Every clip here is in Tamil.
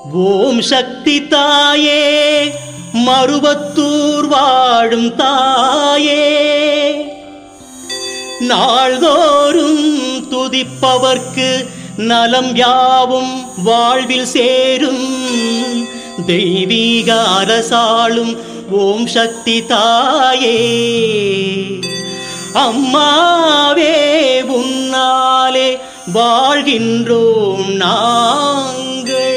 ஓம் சக்தி தாயே மருவத்தூர் வாழும் தாயே நாள்தோறும் துதிப்பவர்க்கு நலம் யாவும் வாழ்வில் சேரும் தெய்வீக அரசாளும் ஓம் சக்தி தாயே அம்மாவே உன்னாலே வாழ்கின்றோம் நாங்கள்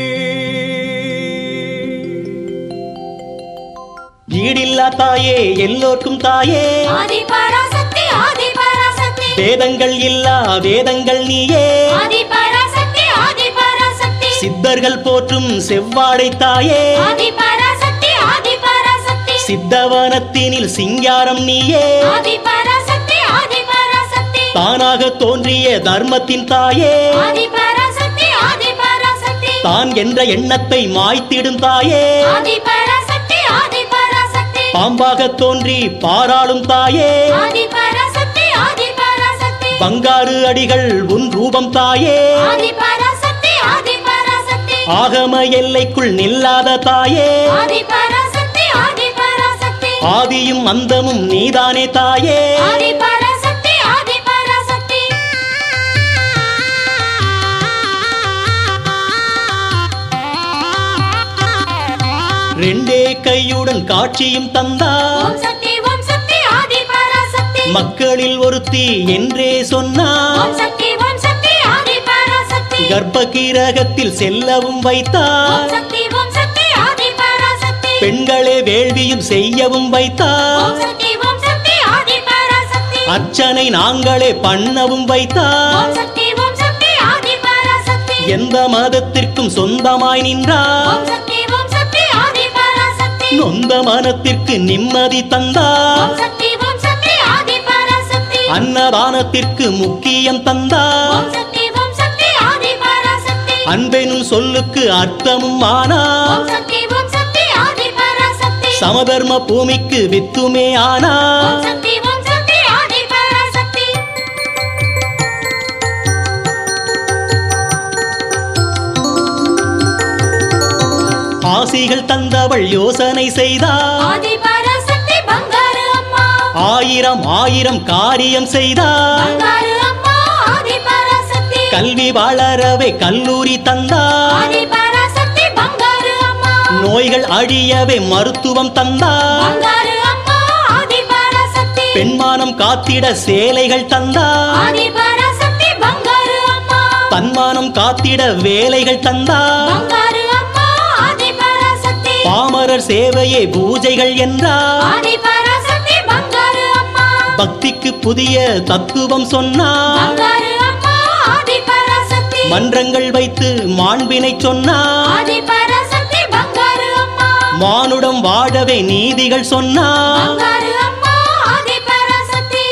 ஈடில்லா தாயே எல்லோர்க்கும் தாயே ஆதி பராசக்தி ஆதி பராசக்தி வேதங்கள் இல்லா வேதங்கள் நீயே ஆதி பராசக்தி ஆதி பராசக்தி சித்தர்கள் போற்றும் செவ்வாடை தாயே ஆதி பராசக்தி ஆதி பராசக்தி சித்தவனத்தினில் சிங்காரம் நீயே ஆதி பராசக்தி ஆதி பராசக்தி தானாக தோன்றிய தர்மத்தின் தாயே ஆதி பராசக்தி ஆதி பராசக்தி தான் என்ற எண்ணத்தை மாய்த்திடும் தாயே ஆதி பராசக்தி ஆதி பராசக்தி பாம்பாக தோன்றி பாராளும் தாயே ஆதி பராசக்தி ஆதி பராசக்தி பங்காரு அடிகள் உன் ரூபம் தாயே ஆதி பராசக்தி ஆதி பராசக்தி ஆகம எல்லைக்குள் நில்லாத தாயே ஆதி பராசக்தி ஆதி பராசக்தி ஆதியும் அந்தமும் நீதானே தாயே ஆதி பராசக்தி ஆதி பராசக்தி ரெண்டே கையுடன் காட்சியும் தந்தா ஓம் சக்தி ஓம் சக்தி ஆதி பராசக்தி மக்களில் ஒருத்தி என்றே சொன்னா ஓம் சக்தி ஓம் சக்தி ஆதி பராசக்தி கர்ப்ப கிரகத்தில் செல்லவும் வைத்தா ஓம் சக்தி ஓம் சக்தி ஆதி பராசக்தி பெண்களே வேள்வியும் செய்யவும் வைத்தா ஓம் சக்தி ஓம் சக்தி ஆதி பராசக்தி அர்ச்சனை நாங்களே பண்ணவும் வைத்தா ஓம் சக்தி ஓம் சக்தி ஆதி பராசக்தி எந்த மதத்திற்கும் சொந்தமாய் நின்றா ஓம் சக்தி ஓம் சக்தி ஆதி பராசக்தி நொந்த மனத்திற்கு நிம்மதி தந்தா ஓம் சக்தி ஓம் சக்தி ஆதி பராசக்தி அன்னதானத்திற்கு முக்கியம் தந்தா ஓம் சக்தி ஓம் சக்தி ஆதி பராசக்தி அன்பெனும் சொல்லுக்கு அர்த்தமும் ஆனா ஓம் சக்தி ஓம் சக்தி ஆதி பராசக்தி சமதர்ம பூமிக்கு வித்துமே ஆனா ஓம் சக்தி ஓம் சக்தி ஆதி பராசக்தி ஆசிகள் தந்தவள் யோசனை செய்தா ஆதி பராசக்தி பங்காரு அம்மா ஆயிரம் ஆயிரம் காரியம் செய்தா பங்காரு அம்மா ஆதி பராசக்தி கல்வி வளரவே கல்லூரி தந்தா ஆதி பராசக்தி பங்காரு அம்மா நோய்கள் அழியவே மருத்துவம் தந்தா பங்காரு அம்மா ஆதி பராசக்தி பெண்மானம் காத்திட சேலைகள் தந்தா ஆதி பராசக்தி பங்காரு அம்மா தன்மானம் காத்திட வேலைகள் தந்தா பங்காரு அம்மா ஆதி பராசக்தி பாமரர் சேவையே பூஜைகள் என்றா ஆதி பராசக்தி பங்காரு அம்மா பக்திக்கு புதிய தத்துவம் சொன்னா பங்காரு அம்மா ஆதி பராசக்தி மன்றங்கள் வைத்து மாண்பினை சொன்னா ஆதி பராசக்தி பங்காரு அம்மா மானுடம் வாழவே நீதிகள் சொன்னா பங்காரு அம்மா ஆதி பராசக்தி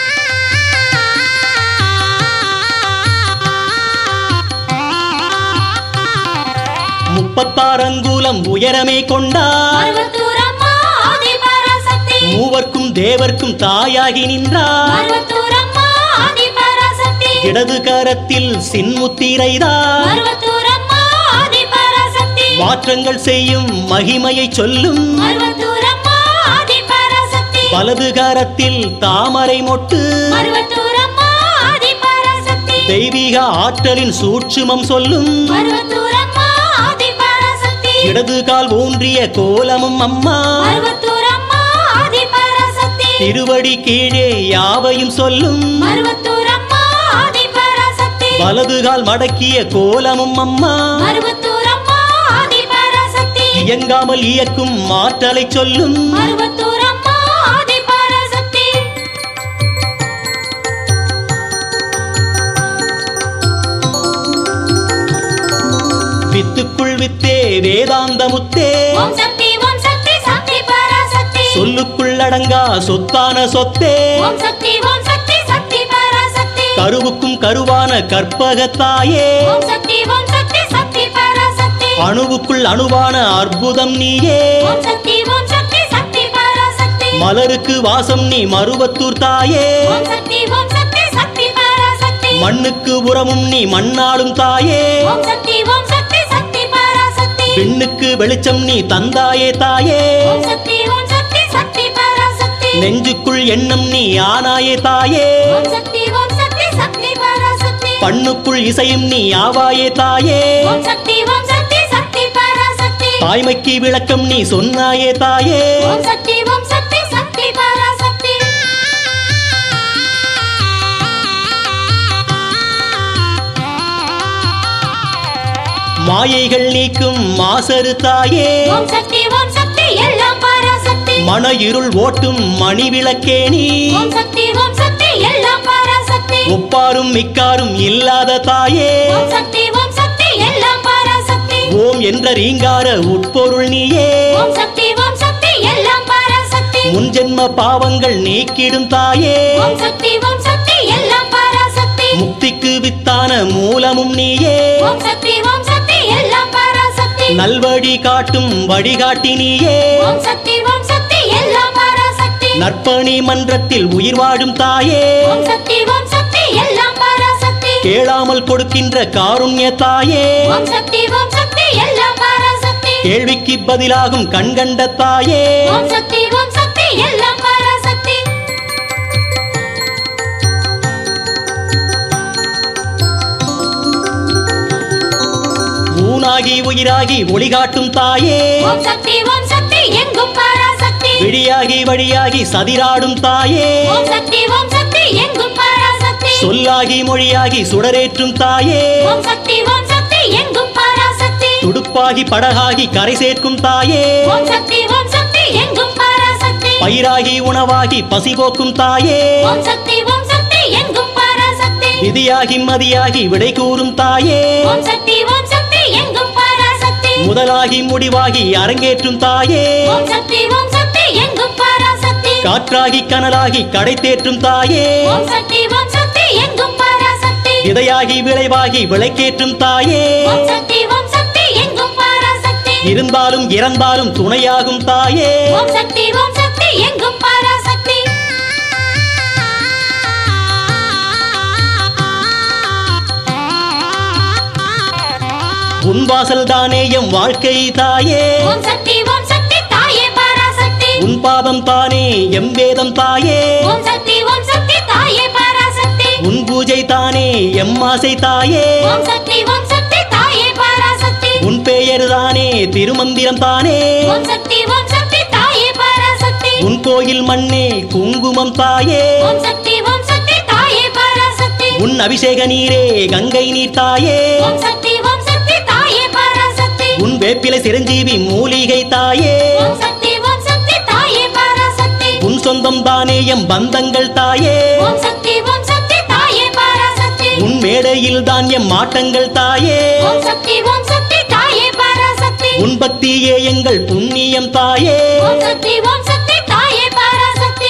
முப்பத்தாறு அங்குலம் உயரமே கொண்டா மருவத்தூர் அம்மா ஆதி பராசக்தி மூவர்க்கும் தேவர்க்கும் தாயாகி நின்றா மருவத்தூர் அம்மா ஆதி பராசக்தி இடது கரத்தில் சின்முத்திரைதா மருவத்தூர் அம்மா ஆதி பராசக்தி மாற்றங்கள் செய்யும் மகிமையை சொல்லும் மருவத்தூர் அம்மா ஆதி பராசக்தி வலது கரத்தில் தாமரை மொட்டு மருவத்தூர் அம்மா ஆதி பராசக்தி தெய்வீக ஆற்றலின் சூட்சுமம் சொல்லும் மருவத்தூர் அம்மா ஆதி பராசக்தி இடது கால் ஊன்றிய கோலமும் அம்மா மருவத்தூர் அம்மா ஆதி பராசக்தி திருவடி கீழே யாவையும் சொல்லும் மருவத்தூர் அம்மா ஆதி பராசக்தி வலது கால் மடக்கிய கோலமும் அம்மா மருவத்தூர் அம்மா ஆதி பராசக்தி இயங்காமல் இயக்கும் மாற்றலை சொல்லும் மருவத்தூர் அம்மா ஆதி பராசக்தி வித்துக்குள் வித்தே வேதாந்த முத்தே ஓம் சக்தி ஓம் சக்தி சக்தி பராசக்தி சொல்லுக்குள் அடங்கா சொத்தான சொத்தே ஓம் சக்தி ஓம் சக்தி சக்தி பராசக்தி கருவுக்கும் கருவான கற்பகத்தாயே ஓம் சக்தி ஓம் சக்தி சக்தி பராசக்தி அணுவுக்குள் அணுவான அற்புதம் நீயே ஓம் சக்தி ஓம் சக்தி சக்தி பராசக்தி மலருக்கு வாசம் நீ மருவத்தூர் தாயே ஓம் சக்தி ஓம் சக்தி சக்தி பராசக்தி மண்ணுக்கு உரமும் நீ மண்ணாளும் தாயே ஓம் சக்தி ஓம் சக்தி சக்தி பராசக்தி விண்ணுக்கு வெளிச்சம் நீ தந்தாயே தாயே ஓம் சக்தி ஓம் சக்தி சக்தி பராசக்தி நெஞ்சுக்குள் எண்ணம் நீ ஆனாயே தாயே ஓம் சக்தி ஓம் சக்தி சக்தி பராசக்தி பண்ணுக்குள் இசையும் நீ ஆவாயே தாயே ஓம் சக்தி ஓம் சக்தி சக்தி பராசக்தி தாய்மைக்கு விளக்கம் நீ சொன்னாயே தாயே ஓம் சக்தி ஓம் சக்தி சக்தி பராசக்தி மாயைகள் நீக்கும் மாசரு தாயே ஓம் சக்தி ஓம் சக்தி எல்லாம் பராசக்தி மன இருள் ஓட்டும் மணி விளக்கே நீ ஓம் சக்தி ஓம் சக்தி எல்லாம் பராசக்தி ஒப்பாரும் மிக்காரும் இல்லாத தாயே ஓம் சக்தி ஓம் சக்தி எல்லாம் பராசக்தி ஓம் என்ற ரீங்கார உட்பொருள் நீயே ஓம் சக்தி ஓம் சக்தி எல்லாம் பராசக்தி முன்ஜென்ம பாவங்கள் நீக்கிடும் தாயே ஓம் சக்தி ஓம் சக்தி எல்லாம் பராசக்தி முக்திக்கு வித்தான மூலமும் நீயே ஓம் சக்தி ஓம் சக்தி எல்லாம் பராசக்தி நல்வழி காட்டும் வழிகாட்டி நீயே ஓம் சக்தி ஓம் சக்தி எல்லாம் பராசக்தி நற்பணி மன்றத்தில் உயிர் வாழும் தாயே ஓம் சக்தி ஓம் சக்தி எல்லாம் பராசக்தி கேளாமல் கொடுக்கின்ற காருண்ய தாயே ஓம் சக்தி ஓம் சக்தி எல்லாம் பராசக்தி கேள்விக்கு பதிலாகும் கண்கண்ட தாயே ஓம் சக்தி ஓம் சக்தி எல்லாம் பராசக்தி ஊனாகி உயிராகி ஒளி காட்டும் தாயே ஓம் சக்தி ஓம் சக்தி எங்கும் பராசக்தி விழியாகி வழியாகி சதிராடும் தாயே ஓம் சக்தி ஓம் சக்தி எங்கும் பராசக்தி சொல்லாகி மொழியாகி சுடரேற்றும் தாயே ஓம் சக்தி ஓம் சக்தி எங்கும் பராசக்தி துடுப்பாகி படகாகி கரை சேர்க்கும் தாயே ஓம் சக்தி ஓம் சக்தி எங்கும் பராசக்தி பயிராகி உணவாகி பசி போக்கும் தாயே ஓம் சக்தி ஓம் சக்தி எங்கும் பராசக்தி விதியாகி மதியாகி விடை கூறும் தாயே ஓம் சக்தி ஓம் சக்தி எங்கும் பராசக்தி முதலாகி முடிவாகி அரங்கேற்றும் தாயே ஓம் சக்தி ஓம் சக்தி எங்கும் பராசக்தி காற்றாகி கனலாகி கடை தேற்றும் தாயே ஓம் சக்தி ஓம் சக்தி எங்கும் பராசக்தி விதையாகி விளைவாகி விளைக்கேற்றும் தாயே ஓம் சக்தி ஓம் சக்தி எங்கும் பராசக்தி இருந்தாலும் இறந்தாலும் துணையாகும் தாயே ஓம் சக்தி ஓம் சக்தி எங்கும் பராசக்தி உன் வாசல் தானே எம் வாழ்க்கை தாயே ஓம் சக்தி ஓம் சக்தி தாயே பராசக்தி உன் பாதம் தானே எம் வேதம் தாயே ஓம் சக்தி ஓம் சக்தி தாயே பராசக்தி உன் பூஜை தானே எம் ஆசை தாயே ஓம் சக்தி ஓம் சக்தி தாயே பராசக்தி உன் பெயர் தானே திருமந்திரம் தானே ஓம் சக்தி ஓம் சக்தி தாயே பராசக்தி உன் கோயில் மண்ணே குங்குமம் தாயே ஓம் சக்தி ஓம் சக்தி தாயே பராசக்தி உன் அபிஷேக நீரே கங்கை நீர் தாயே ஓம் சக்தி ஓம் சக்தி தாயே பராசக்தி உன் வேப்பிலை சிரஞ்சீவி மூலிகை தாயே ஓம் சக்தி ஓம் சக்தி தாயே பராசக்தி உன் சொந்தம் தானே எம் பந்தங்கள் தாயே ஓம் சக்தி ஓம் சக்தி தாயே பராசக்தி உன் மேடையில் தான் எம் மாட்டங்கள் தாயே ஓம் சக்தி ஓம் சக்தி தாயே பராசக்தி உன் பக்தியே எங்கள் புண்ணியம் தாயே ஓம் சக்தி ஓம் சக்தி தாயே பராசக்தி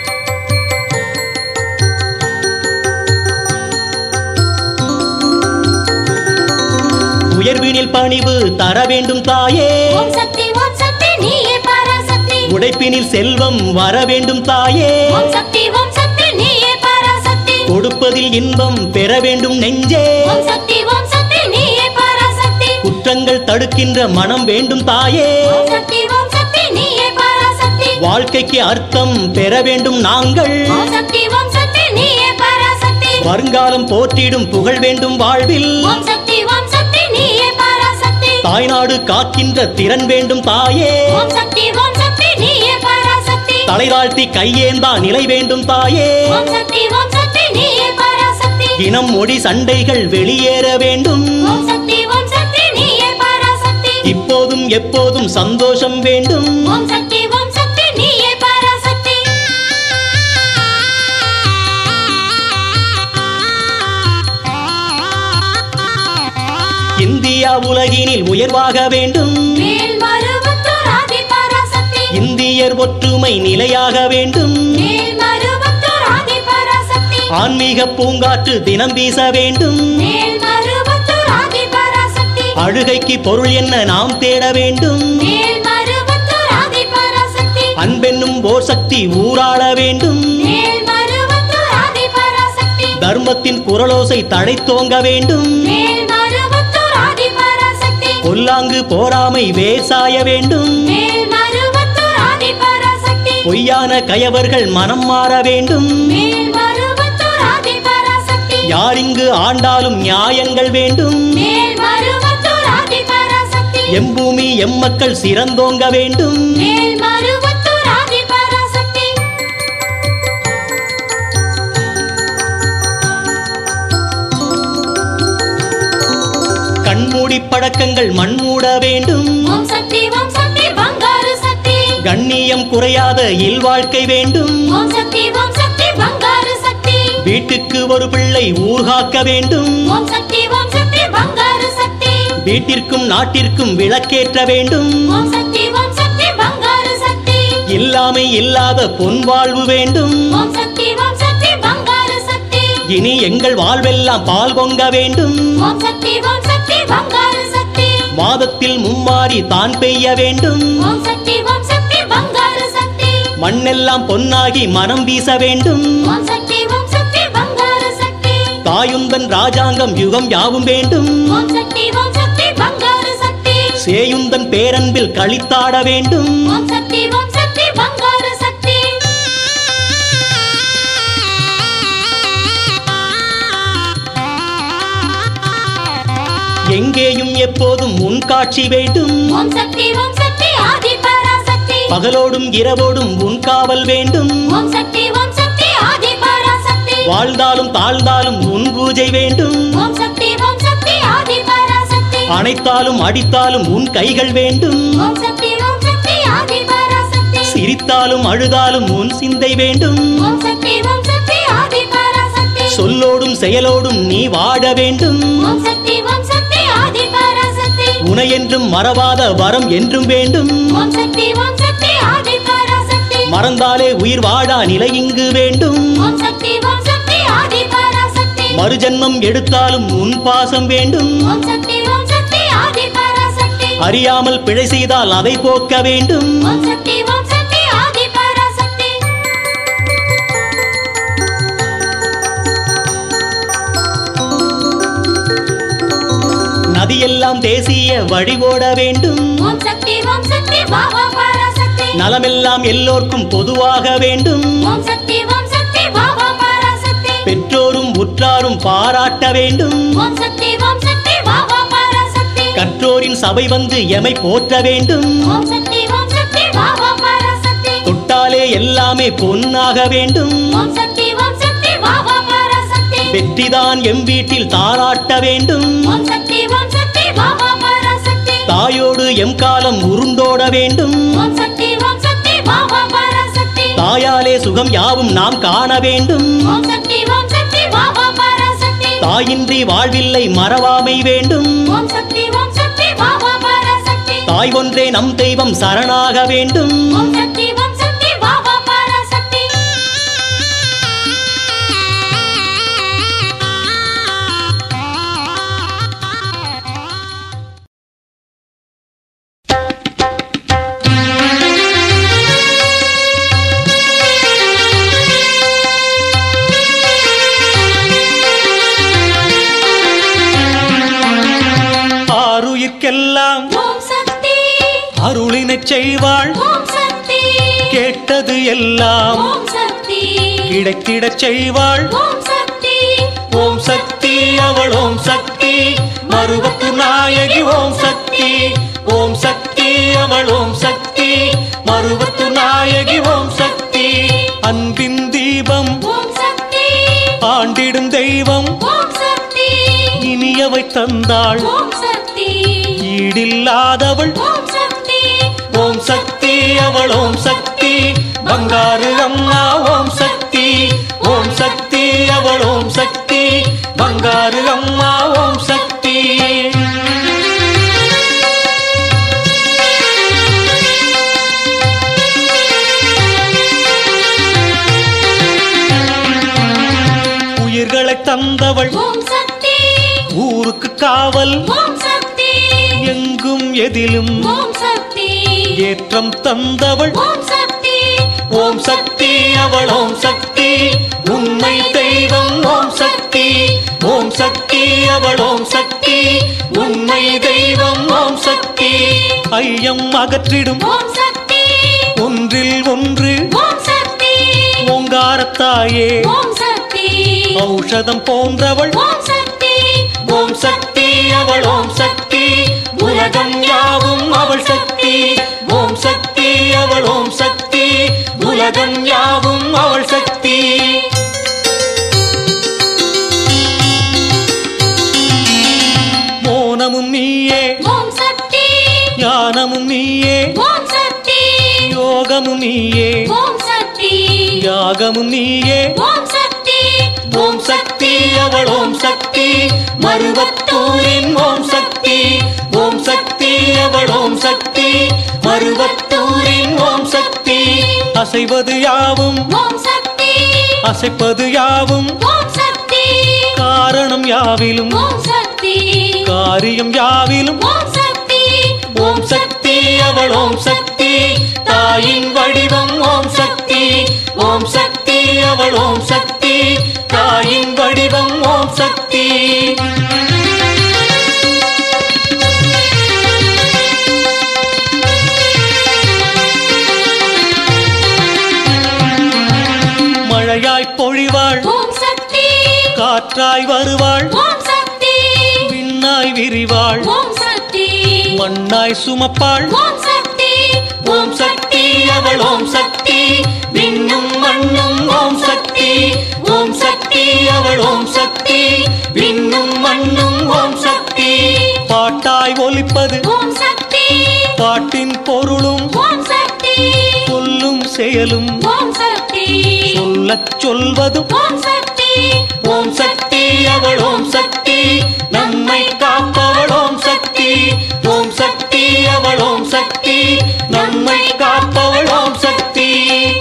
உயர்வினில் பணிவு தர வேண்டும் தாயே ஓம் சக்தி ஓம் சக்தி நீயே பராசக்தி உடைப்பினில் செல்வம் வர வேண்டும் தாயே ஓம் சக்தி ஓம் சக்தி நீயே பராசக்தி கொடுப்பதில் இன்பம் பெற வேண்டும் நெஞ்சே ஓம் சக்தி ஓம் சக்தி நீயே பராசக்தி குற்றங்கள் தடுக்கின்ற மனம் வேண்டும் தாயே ஓம் சக்தி ஓம் சக்தி நீயே பராசக்தி வாழ்க்கைக்கு அர்த்தம் பெற வேண்டும் நாங்கள் ஓம் சக்தி ஓம் சக்தி நீயே பராசக்தி வருங்காலம் போற்றிடும் புகழ் வேண்டும் வாழ்வில் ஓம் சக்தி ஓம் சக்தி நீயே பராசக்தி தாய்நாடு காக்கின்ற திறன் வேண்டும் தாயே ஓம் சக்தி ஓம் சக்தி நீயே பராசக்தி தலை தாழ்த்தி கையேந்தா நிலை வேண்டும் தாயே ஓம் சக்தி ஓம் சக்தி நீயே பராசக்தி இனம் மொழி சண்டைகள் வெளியேற வேண்டும் ஓம் சக்தி ஓம் சக்தி நீயே பராசக்தி இப்போதும் எப்போதும் சந்தோஷம் வேண்டும் ஓம் சக்தி ஓம் சக்தி நீயே பராசக்தி இந்தியா உலகினில் உயர்வாக வேண்டும் மேல் மருவத்தூர் ஆதி பராசக்தி இந்தியர் ஒற்றுமை நிலையாக வேண்டும் மேல் மருவத்தூர் ஆதி பராசக்தி ஆன்மீக பூங்காற்று தினம் வீச வேண்டும் மேல் மருவத்தூர் ஆதி பராசக்தி அழுகைக்கு பொருள் என்ன நாம் தேட வேண்டும் மேல் மருவத்தூர் ஆதி பராசக்தி அன்பென்னும் ஓர் சக்தி ஊராள வேண்டும் மேல் மருவத்தூர் ஆதி பராசக்தி தர்மத்தின் குரலோசை தழைத்தோங்க வேண்டும் மேல் மருவத்தூர் ஆதி பராசக்தி பொல்லாங்கு போராமை வேசாய வேண்டும் மேல்மருவத்தூர் ஆதிபராசக்தி பொய்யான கயவர்கள் மனம் மாற வேண்டும் மேல்மருவத்தூர் ஆதிபராசக்தி யாரிங்கு ஆண்டாலும் நியாயங்கள் வேண்டும் மேல்மருவத்தூர் ஆதிபராசக்தி எம்பூமி எம்மக்கள் சிறந்தோங்க வேண்டும் மேல்மருவத்தூர் ஆதிபராசக்தி கண்மூடி பழக்கங்கள் மண்மூட வேண்டும் ஓம் சக்தி ஓம் சக்தி பங்காரு சக்தி கண்ணியம் குறையாத இல்வாழ்க்கை வேண்டும் ஓம் சக்தி ஓம் சக்தி பங்காரு சக்தி வீட்டுக்கு ஒரு பிள்ளை ஊர்காக்க வேண்டும் ஓம் சக்தி ஓம் சக்தி பங்காரு சக்தி வீட்டிற்கும் நாட்டிற்கும் விளக்கேற்ற வேண்டும் ஓம் சக்தி ஓம் சக்தி பங்காரு சக்தி இல்லாமை இல்லாத பொன் வாழ்வு வேண்டும் ஓம் சக்தி ஓம் சக்தி பங்காரு சக்தி இனி எங்கள் வாழ்வெல்லாம் பால் பொங்க வேண்டும் ஓம் சக்தி ஓம் சக்தி பங்காரு சக்தி மாதத்தில் மும்மாரி தான் பெய்ய வேண்டும் ஓம் சக்தி ஓம் சக்தி பங்காரு சக்தி மண்ணெல்லாம் பொன்னாகி மனம் வீச வேண்டும் ஓம் சக்தி ஓம் சக்தி பங்காரு சக்தி தாயுந்தன் ராஜாங்கம் யுகம் யாவும் வேண்டும் ஓம் சக்தி ஓம் சக்தி பங்காரு சக்தி சேயுந்தன் பேரன்பில் களித்தாட வேண்டும் ஓம் சக்தி ஓம் சக்தி பங்காரு சக்தி எங்கேயும் எப்போதும் உன் காட்சி வேண்டும் ஓம் சக்தி ஓம் சக்தி ஆதிபராசக்தி பகலோடும் இரவோடும் உன் காவல் வேண்டும் ஓம் சக்தி ஓம் சக்தி ஆதிபராசக்தி வாழ்ந்தாலும் தாழ்ந்தாலும் உன் பூஜை வேண்டும் ஓம் சக்தி ஓம் சக்தி ஆதிபராசக்தி அணைத்தாலும் அடித்தாலும் உன் கைகள் வேண்டும் ஓம் சக்தி ஓம் சக்தி ஆதிபராசக்தி சிரித்தாலும் அழுதாலும் உன் சிந்தை வேண்டும் ஓம் சக்தி ஓம் சக்தி ஆதிபராசக்தி சொல்லோடும் செயலோடும் நீ வாழ வேண்டும் ஓம் சக்தி ஓம் சக்தி ஆதிபராசக்தி உனையென்றும் மறவாத வரம் என்றும் வேண்டும் ஓம் சக்தி ஓம் சக்தி ஆதிபராசக்தி மறந்தாலே உயிர் வாழா நிலை இங்கு வேண்டும் ஓம் சக்தி ஓம் சக்தி ஆதிபராசக்தி மறுஜன்மம் எடுத்தாலும் உன் பாசம் வேண்டும் ஓம் சக்தி ஓம் சக்தி ஆதிபராசக்தி அறியாமல் பிழை செய்தால் அதை போக்க வேண்டும் ஓம் சக்தி ஓம் சக்தி ஆதிபராசக்தி நதியெல்லாம் தேசிய வழி ஓட வேண்டும் ஓம் சக்தி ஓம் சக்தி பாபா பராசக்தி நலமெல்லாம் எல்லோர்க்கும் பொதுவாக வேண்டும் ஓம் சக்தி ஓம் சக்தி பாபா பராசக்தி பெற்றோரும் உற்றாரும் பாராட்ட வேண்டும் ஓம் சக்தி ஓம் சக்தி பாபா பராசக்தி கற்றோரின் சபை வந்து எமை போற்ற வேண்டும் ஓம் சக்தி ஓம் சக்தி பாபா பராசக்தி தொட்டாலே எல்லாமே பொன்னாக வேண்டும் ஓம் சக்தி ஓம் சக்தி பாபா பராசக்தி வெற்றிதான் எம் வீட்டில் தாராட்ட வேண்டும் ஓம் சக்தி ஓம் சக்தி பாபா பராசக்தி தாயோடு எம் காலம் உருண்டோட வேண்டும் ஓம் சக்தி ஓம் சக்தி பாபா பராசக்தி தாயாலே சுகம் யாவும் நாம் காண வேண்டும் ஓம் சக்தி ஓம் சக்தி பாபா பராசக்தி தாயின்றி வாழ்வில்லை மறவாமை வேண்டும் ஓம் சக்தி ஓம் சக்தி பாபா பராசக்தி தாய் ஒன்றே நம் தெய்வம் சரணாக வேண்டும் ஓம் சக்தி ஓம் சக்தி பாபா பராசக்தி ஆருயிர்க்கெல்லாம் ஓம் சக்தி அருளினைச் செய்வாள் ஓம் சக்தி கேட்டது எல்லாம் ஓம் சக்தி கிடைத்திடச் செய்வாள் ஓம் சக்தி ஓம் சக்தி அவள் ஓம் சக்தி மறுவத்து நாயகி ஓம் சக்தி ஓம் சக்தி அவள் ஓம் சக்தி மறுவத்து நாயகி ஓம் சக்தி அன்பின் தீபம் ஓம் சக்தி ஆண்டிடும் தெய்வம் ஓம் சக்தி இனியவை தந்தாள் ஓம் சக்தி ஈடில்லாதவள் ஓம் சக்தி ஓம் சக்தி அவள் ஓம் சக்தி பங்காரு அம்மா ஓம் சக்தி ஓம் சக்தி அவள் ஓம் சக்தி பங்காரு அம்மா ஓம் சக்தி உயிர்களை தந்தவள் ஓம் சக்தி ஊருக்கு காவல் ஓம் சக்தி எங்கும் எதிலும் ஓம் சக்தி ஏற்றம் தந்தவள் ஓம் சக்தி ஓம் சக்தி அவள் ஓம் சக்தி உண்மை தெய்வம் ஓம் சக்தி ஓம் சக்தி அவள் ஓம் சக்தி உண்மை தெய்வம் ஓம் சக்தி ஐயம் அகற்றிடும் ஓம் சக்தி ஒன்றில் ஒன்று ஓம் சக்தி ஓங்காரத்தாயே ஓம் சக்தி ஔஷதம் போன்றவள் ஓம் சக்தி ஓம் சக்தி அவள் ஓம் சக்தி உலகம் யாவும் அவள் சக்தி ஓம் சக்தி அவள் ஓம் சக்தி உலகம் யாவும் அவள் சக்தி மோனமும் நீயே ஓம் சக்தி ஞானமும் நீயே ஓம் சக்தி யோகமும் நீயே ஓம் சக்தி யாகமும் நீயே ஓம் சக்தி ஓம் சக்தி அவள் ஓம் சக்தி மருவத்தூரின் ஓம் சக்தி ஓம் சக்தி அவள் ஓம் சக்தி மருவத்தூரின் ஓம் சக்தி அசைவது யாவும் ஓம் சக்தி அசைப்பது யாவும் ஓம் சக்தி காரணம் யாவிலும் ஓம் சக்தி காரியம் யாவிலும் ஓம் சக்தி ஓம் சக்தி அவள் ஓம் சக்தி தாயின் வடிவம் ஓம் சக்தி ஓம் சக்தி அவள் ஓம் சக்தி தாயின் வடிவம் ஓம் சக்தி மழையாய் பொழிவாள் ஓம் சக்தி காற்றாய் வருவாள் ஓம் சக்தி விண்ணாய் விரிவாள் ஓம் சக்தி மண்ணாய் சுமப்பாள் ஓம் சக்தி ஓம் சக்தி அவள் ஓம் சக்தி விண்ணும் மண்ணும் ஓம் சக்தி ஓம் சக்தி அவள் ஓம் சக்தி விண்ணும் மண்ணும் ஓம் சக்தி பாட்டாய் ஒலிப்பது ஓம் சக்தி பாட்டின் பொருளும் ஓம் சக்தி சொல்லும் செயலும் ஓம் சக்தி சொல்லச் சொல்வதும் ஓம் சக்தி ஓம் சக்தி அவள் ஓம் சக்தி நம்மை காப்பவள் ஓம் சக்தி ஓம் சக்தி அவள் ஓம் சக்தி நம்மை காப்பவள் ஓம் சக்தி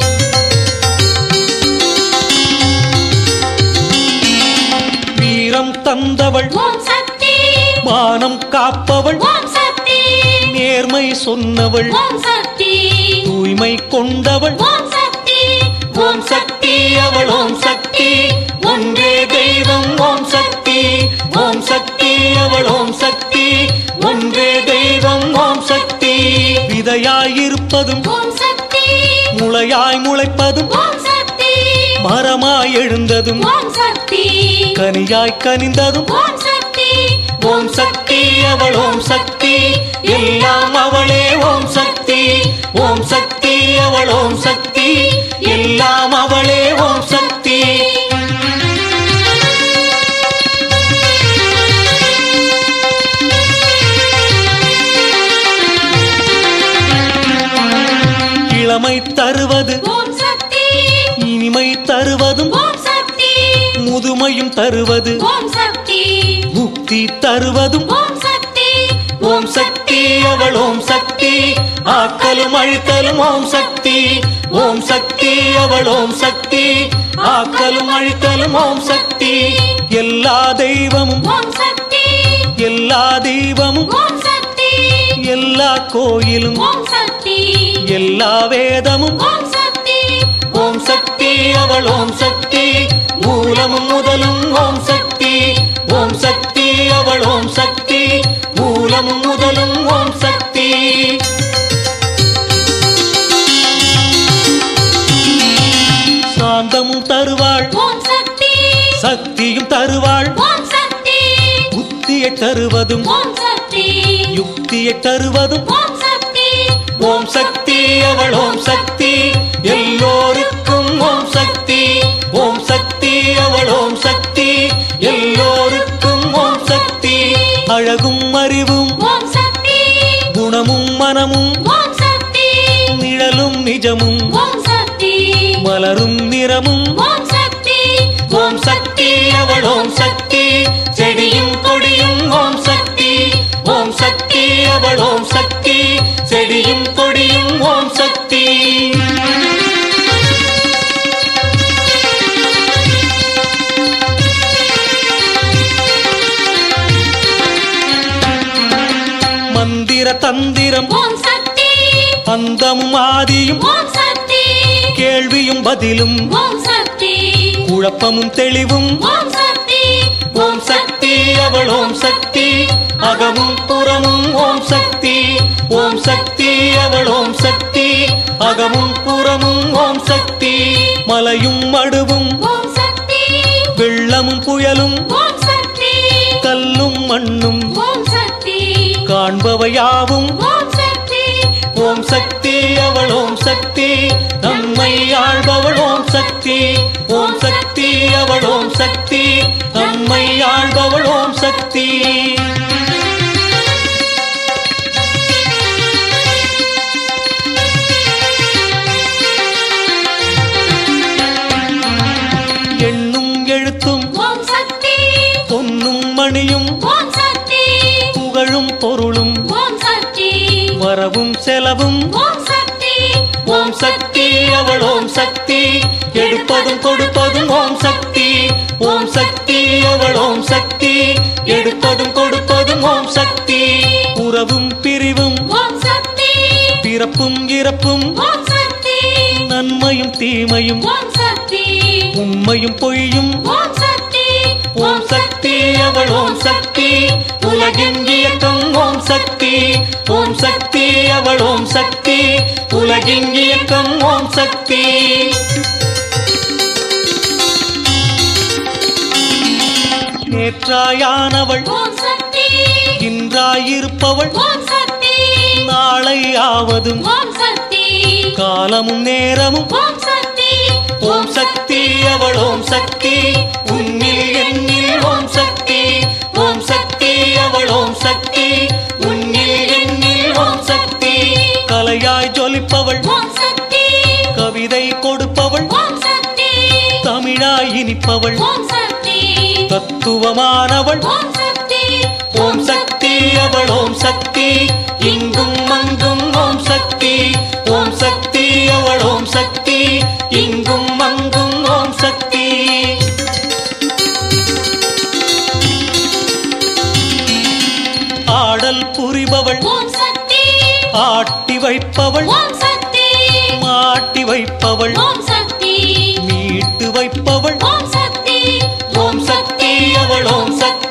வீரம் தந்தவள் ஓம் சக்தி மானம் காப்பவள் ஓம் சக்தி நேர்மை சொன்னவள் ஓம் சக்தி தூய்மை கொண்டவள் ஓம் சக்தி ஓம் சக்தி அவள் ஓம் சக்தி ஒன்றே தெய்வம் ஓம் சக்தி ஓம் சக்தி அவள் ஓம் சக்தி ஒன்றே தெய்வம் ஓம் சக்தி விதையாய் இருப்பதும் ஓம் சக்தி முளையாய் முளைப்பதும் ஓம் சக்தி மரமாய் எழுந்ததும் ஓம் சக்தி கனியாய் கனிந்ததும் ஓம் சக்தி ஓம் சக்தி அவள் ஓம் சக்தி எல்லாம் அவளே ஓம் சக்தி ஓம் சக்தி அவள் ஓம் சக்தி எல்லாம் அவளே ஓம் சக்தி இளமை தருவது ஓம் சக்தி இனிமை தருவதும் ஓம் சக்தி முதுமையும் தருவது ஓம் சக்தி முக்தி தருவதும் ஓம் சக்தி ஓம் சக்தி அவள் ஓம் சக்தி ஆக்கலும் அழித்தலும் ஓம் சக்தி ஓம் சக்தி அவள் ஓம் சக்தி ஆக்கலும் அழித்தலும் ஓம் சக்தி எல்லா தெய்வமும் ஓம் சக்தி எல்லா தெய்வமும் ஓம் சக்தி எல்லா கோயிலும் ஓம் சக்தி எல்லா வேதமும் ஓம் சக்தி ஓம் சக்தி அவள் ஓம் சக்தி மூலமும் முதலும் ஓம் சக்தி ஓம் சக்தி அவள் ஓம் சக்தி மூலமும் முதலும் ஓம் சக்தி சாந்தமும் தருவாள் ஓம் சக்தி சக்தியும் தருவாள் ஓம் சக்தி புத்தியை தருவதும் ஓம் சக்தி யுக்தியை தருவதும் ஓம் சக்தி ஓம் சக்தி அவள் ஓம் சக்தி எல்லோருக்கும் ஓம் சக்தி ஓம் சக்தி அவள் ஓம் சக்தி எல்லோருக்கும் ஓம் சக்தி அழகும் அறிவும் ஓம் சக்தி குணமும் மனமும் ஓம் சக்தி நிழலும் நிஜமும் ஓம் சக்தி மலரும் நிறமும் ஓம் சக்தி ஓம் சக்தி அவள் ஓம் சக்தி செடியும் கொடியும் ஓம் சக்தி ஓம் சக்தி அவள் ஓம் சக்தி செடியும் கொடியும் ஓம் சக்தி மந்திர தந்திரம் ஓம் சக்தி அந்தமும் ஆதியும் ஓம் சக்தி கேள்வியும் பதிலும் ஓம் சக்தி குழப்பமும் தெளிவும் ஓம் சக்தி ஓம் சக்தி அவள் ஓம் சக்தி அகமும் புறமும் ஓம் சக்தி ஓம் சக்தி அவள் ஓம் சக்தி அகமும் புறமும் ஓம் சக்தி மலையும் மடுவும் ஓம் சக்தி வெள்ளமும் புயலும் ஓம் சக்தி கல்லும் மண்ணும் ஓம் சக்தி காண்பவையாவும் ஓம் சக்தி ஓம் சக்தி அவள் ஓம் சக்தி நம்மை ஆள்பவள் ஓம் சக்தி ஓம் சக்தி அவள் ஓம் சக்தி நம்மை ஆள்பவள் ஓம் சக்தி எண்ணும் எழுத்தும் ஓம் சக்தி பொன்னும் மணியும் ஓம் சக்தி புகழும் பொருளும் ஓம் சக்தி வரவும் செலவும் ஓம் சக்தி ஓம் சக்தி அவள் ஓம் சக்தி எடுப்பதும் கொடுப்பதும் ஓம் சக்தி ஓம் சக்தி அவள் ஓம் சக்தி எடுப்பதும் கொடுப்பதும் ஓம் சக்தி உறவும் பிரிவும் ஓம் சக்தி பிறப்பும் இறப்பும் ஓம் சக்தி நன்மையும் தீமையும் ஓம் சக்தி உண்மையும் பொய்யும் ஓம் சக்தி ஓம் சக்தி அவள் ஓம் சக்தி உலகின் இயக்கம் ஓம் சக்தி ஓம் சக்தி அவள் ஓம் சக்தி உலகின் இயக்கம் ஓம் சக்தி நேற்றாயானவள் ஓம் சக்தி இன்றாயிருப்பவள் ஓம் சக்தி நாளை ஆவதும் ஓம் சக்தி காலமும் நேரமும் ஓம் சக்தி ஓம் சக்தி அவள் ஓம் சக்தி உன்னில் எண்ணில் ஓம் சக்தி ஓம் சக்தி அவள் ஓம் சக்தி உன்னில் எண்ணில் ஓம் சக்தி கலையாய் ஜொலிப்பவள் ஓம் சக்தி கவிதை கொடுப்பவள் ஓம் சக்தி தமிழாய் இனிப்பவள் ஓம் சக்தி தத்துவமானவள் ஓம் சக்தி ஓம் சக்தி அவள் ஓம் சக்தி இங்கும் அங்கும் ஓம் சக்தி ஓம் சக்தி அவள் ஓம் சக்தி இங்கும் அங்கும் ஓம் சக்தி ஆடல் புரிபவள் ஓம் சக்தி ஆட்டி வைப்பவள் ஓம் சக்தி மாட்டி வைப்பவள் ஓம் சக்தி மீட்டு வைப்பவள் ஓம் சக்தி ஓம் சக்தி அவள் ஓம் சக்தி